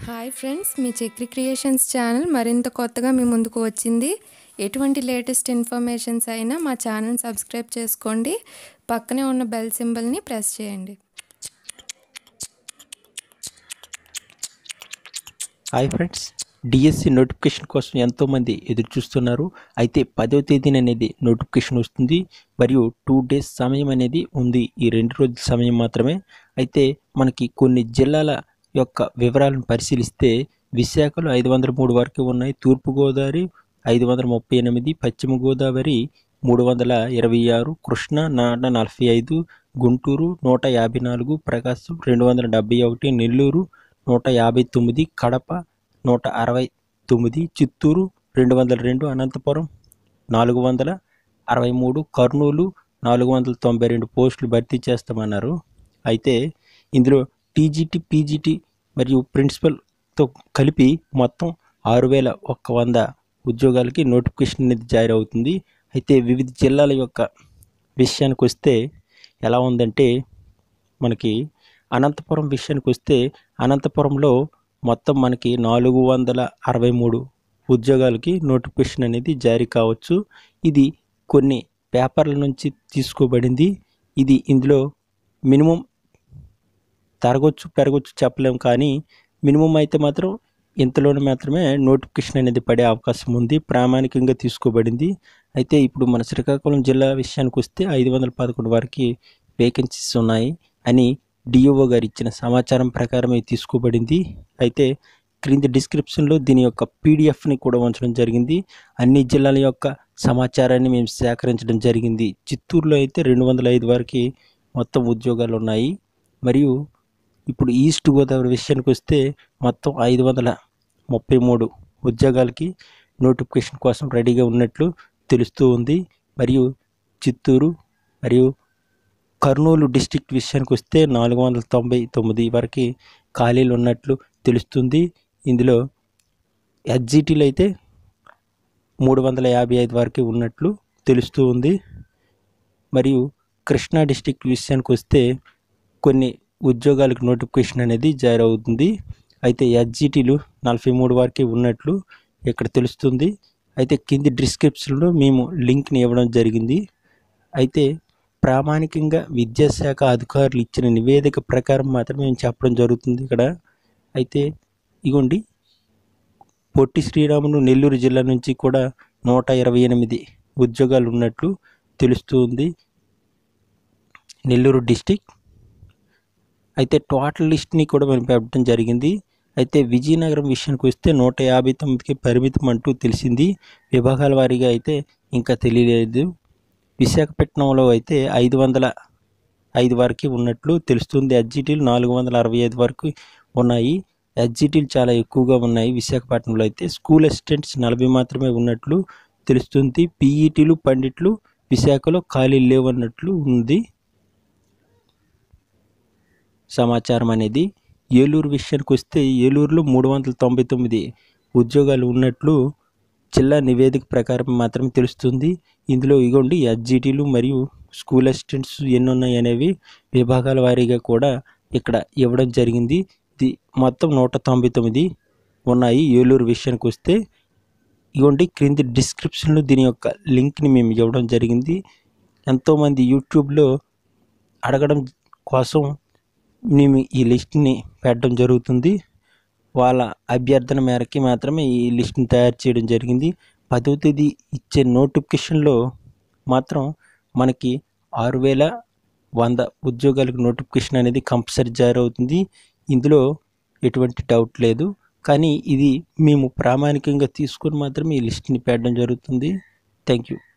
hi friends మీ Chakri creations channel మరింత కొత్తగా మీ ముందుకు వచ్చింది ఎటువంటి లేటెస్ట్ ఇన్ఫర్మేషన్స్ అయినా మా ఛానల్ సబ్స్క్రైబ్ చేసుకోండి పక్కనే ఉన్న బెల్ సింబల్ని ప్రెస్ చేయండి హాయ్ ఫ్రెండ్స్ డిఎస్సి నోటిఫికేషన్ కోసం ఎంతోమంది ఎదురు చూస్తున్నారు అయితే పదవ తేదీన అనేది నోటిఫికేషన్ వస్తుంది మరియు టూ డేస్ సమయం అనేది ఉంది ఈ రెండు రోజుల సమయం మాత్రమే అయితే మనకి కొన్ని జిల్లాల యొక్క వివరాలను పరిశీలిస్తే విశాఖలో ఐదు వందల మూడు వరకు ఉన్నాయి తూర్పుగోదావరి ఐదు వందల ముప్పై ఎనిమిది పశ్చిమ గోదావరి మూడు వందల ఇరవై ఆరు కృష్ణా నాట నలభై ఐదు గుంటూరు నూట యాభై నాలుగు ప్రకాశం రెండు వందల డెబ్బై ఒకటి నెల్లూరు నూట యాభై తొమ్మిది కడప నూట అరవై తొమ్మిది చిత్తూరు రెండు వందల రెండు అనంతపురం నాలుగు వందల అరవై మూడు కర్నూలు నాలుగు వందల తొంభై రెండు పోస్టులు భర్తీ చేస్తామన్నారు అయితే ఇందులో టీజీటీ పీజీటీ మరియు ప్రిన్సిపల్తో కలిపి మొత్తం ఆరు వేల ఒక్క వంద ఉద్యోగాలకి నోటిఫికేషన్ అనేది జారీ అవుతుంది అయితే వివిధ జిల్లాల యొక్క విషయానికి వస్తే ఎలా ఉందంటే మనకి అనంతపురం విషయానికి వస్తే అనంతపురంలో మొత్తం మనకి నాలుగు వందల అరవై మూడు ఉద్యోగాలకి నోటిఫికేషన్ అనేది జారీ కావచ్చు ఇది కొన్ని పేపర్ల నుంచి తీసుకోబడింది ఇది ఇందులో మినిమం తరగొచ్చు పెరగొచ్చు చెప్పలేం కానీ మినిమం అయితే మాత్రం ఇంతలోనే మాత్రమే నోటిఫికేషన్ అనేది పడే అవకాశం ఉంది ప్రామాణికంగా తీసుకోబడింది అయితే ఇప్పుడు మన శ్రీకాకుళం జిల్లా విషయానికి వస్తే ఐదు వందల పదకొండు వరకు వేకెన్సీస్ ఉన్నాయి అని డిఓఓ గారు ఇచ్చిన సమాచారం ప్రకారమే తీసుకోబడింది అయితే క్రింది డిస్క్రిప్షన్లో దీని యొక్క పీడిఎఫ్ని కూడా ఉంచడం జరిగింది అన్ని జిల్లాల యొక్క సమాచారాన్ని మేము సేకరించడం జరిగింది చిత్తూరులో అయితే రెండు వందల ఐదు వరకు మొత్తం ఉద్యోగాలు ఉన్నాయి మరియు ఇప్పుడు ఈస్ట్ గోదావరి విషయానికి వస్తే మొత్తం ఐదు వందల ముప్పై మూడు ఉద్యోగాలకి నోటిఫికేషన్ కోసం రెడీగా ఉన్నట్లు తెలుస్తూ ఉంది మరియు చిత్తూరు మరియు కర్నూలు డిస్టిక్ విషయానికి వస్తే నాలుగు వందల తొంభై తొమ్మిది వరకు ఖాళీలు ఉన్నట్లు తెలుస్తుంది ఇందులో హెచ్జిటీలు అయితే మూడు వందల యాభై ఐదు వరకు ఉన్నట్లు తెలుస్తూ ఉంది మరియు కృష్ణా డిస్టిక్ విషయానికి వస్తే కొన్ని ఉద్యోగాలకు నోటిఫికేషన్ అనేది జారీ అవుతుంది అయితే హెచ్జిటీలు నలభై మూడు వరకే ఉన్నట్లు ఇక్కడ తెలుస్తుంది అయితే కింది డిస్క్రిప్షన్లో మేము లింక్ని ఇవ్వడం జరిగింది అయితే ప్రామాణికంగా విద్యాశాఖ అధికారులు ఇచ్చిన నివేదిక ప్రకారం మాత్రమే మేము చెప్పడం జరుగుతుంది ఇక్కడ అయితే ఇగోండి పొట్టి శ్రీరాములు నెల్లూరు జిల్లా నుంచి కూడా నూట ఇరవై ఎనిమిది ఉద్యోగాలు ఉన్నట్లు తెలుస్తుంది నెల్లూరు డిస్టిక్ అయితే టోటల్ లిస్ట్ని కూడా మనం పెట్టడం జరిగింది అయితే విజయనగరం విషయానికి వస్తే నూట యాభై తొమ్మిదికి పరిమితం అంటూ తెలిసింది విభాగాల వారీగా అయితే ఇంకా తెలియలేదు విశాఖపట్నంలో అయితే ఐదు వందల ఐదు వరకు ఉన్నట్లు తెలుస్తుంది హెచ్జిటీలు నాలుగు వందల అరవై ఐదు వరకు ఉన్నాయి హెచ్జిటీలు చాలా ఎక్కువగా ఉన్నాయి విశాఖపట్నంలో అయితే స్కూల్ అసిస్టెంట్స్ నలభై మాత్రమే ఉన్నట్లు తెలుస్తుంది పీఈటీలు పండిట్లు విశాఖలో ఖాళీలు లేవన్నట్లు ఉంది సమాచారం అనేది ఏలూరు విషయానికి వస్తే ఏలూరులో మూడు వందల తొంభై తొమ్మిది ఉద్యోగాలు ఉన్నట్లు జిల్లా నివేదిక ప్రకారం మాత్రమే తెలుస్తుంది ఇందులో ఇగోండి హెచ్జిటీలు మరియు స్కూల్ అసిస్టెంట్స్ ఎన్ని ఉన్నాయి అనేవి విభాగాల వారీగా కూడా ఇక్కడ ఇవ్వడం జరిగింది ఇది మొత్తం నూట తొంభై తొమ్మిది ఉన్నాయి ఏలూరు విషయానికి వస్తే ఇగోండి క్రింది డిస్క్రిప్షన్లో దీని యొక్క లింక్ని మేము ఇవ్వడం జరిగింది ఎంతోమంది యూట్యూబ్లో అడగడం కోసం మేము ఈ లిస్ట్ని పెట్టడం జరుగుతుంది వాళ్ళ అభ్యర్థన మేరకి మాత్రమే ఈ లిస్ట్ని తయారు చేయడం జరిగింది పదవ తేదీ ఇచ్చే నోటిఫికేషన్లో మాత్రం మనకి ఆరు వేల వంద ఉద్యోగాలకు నోటిఫికేషన్ అనేది కంపల్సరీ జారీ అవుతుంది ఇందులో ఎటువంటి డౌట్ లేదు కానీ ఇది మేము ప్రామాణికంగా తీసుకొని మాత్రమే ఈ లిస్ట్ని పెట్టడం జరుగుతుంది థ్యాంక్ యూ